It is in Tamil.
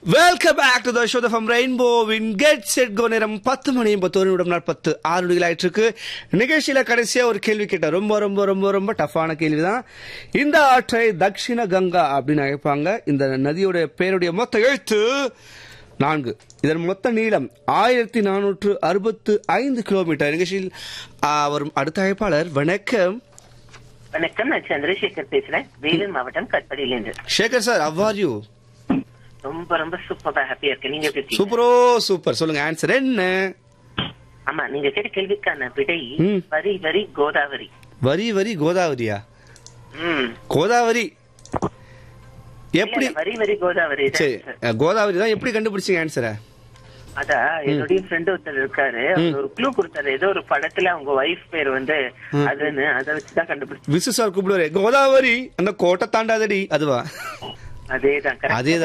Welcome back to the show from ரெயின்போவின் கெட் செட் கோ நேரம் பத்து மணி எண்பத்தோரு நிமிடம் நாற்பத்து ஆறு நொடிகள் ஆயிட்டு இருக்கு நிகழ்ச்சியில கடைசியா ஒரு கேள்வி கேட்டேன் ரொம்ப ரொம்ப ரொம்ப ரொம்ப டஃப்பான கேள்வி தான் இந்த ஆற்றை தக்ஷிண கங்கா அப்படின்னு அழைப்பாங்க இந்த நதியோட பேருடைய மொத்த எழுத்து நான்கு இதன் மொத்த நீளம் ஆயிரத்தி நானூற்று அறுபத்து ஐந்து கிலோமீட்டர் நிகழ்ச்சியில் ஆ, வரும் அடுத்த அழைப்பாளர் வணக்கம் வணக்கம் நான் சந்திரசேகர் பேசுறேன் வேலூர் மாவட்டம் கட்படியிலிருந்து சேகர் சார் அவ்வார் யூ ரொம்ப ரொம்ப சூப்பரா ஹாப்பியா இருக்கேன் நீங்க எப்படி இருக்கீங்க? சூப்பரோ சூப்பர் சொல்லுங்க ஆன்சர் என்ன ஆமா நீங்க கேட்ட கேள்விக்கான விடை ம். வரி வரி கோதாவரி வரி வரி கோதாவரியா ம் கோதாவரி இல்ல, எப்படி இல்ல, வரி வரி கோதாவரி தான் சரி sir. அஹ், கோதாவரி தான் எப்படி கண்டுபிடிச்சீங்க ஆன்சரை அதான் என்னுடைய ஃப்ரெண்ட் ஒருத்தர் இருக்காரு அவர் ஒரு க்ளூ கொடுத்தாரு ஏதோ ஒரு படத்துல அவங்க ஒய்ஃப் பேர் வந்து அதுன்னு அதை வச்சுதான் கண்டுபிடிச்சு விசு சார் கூப்பிடுவாரு கோதாவரி அந்த கோட்டை தாண்டாதடி அதுவா அதேதான் correct. அதே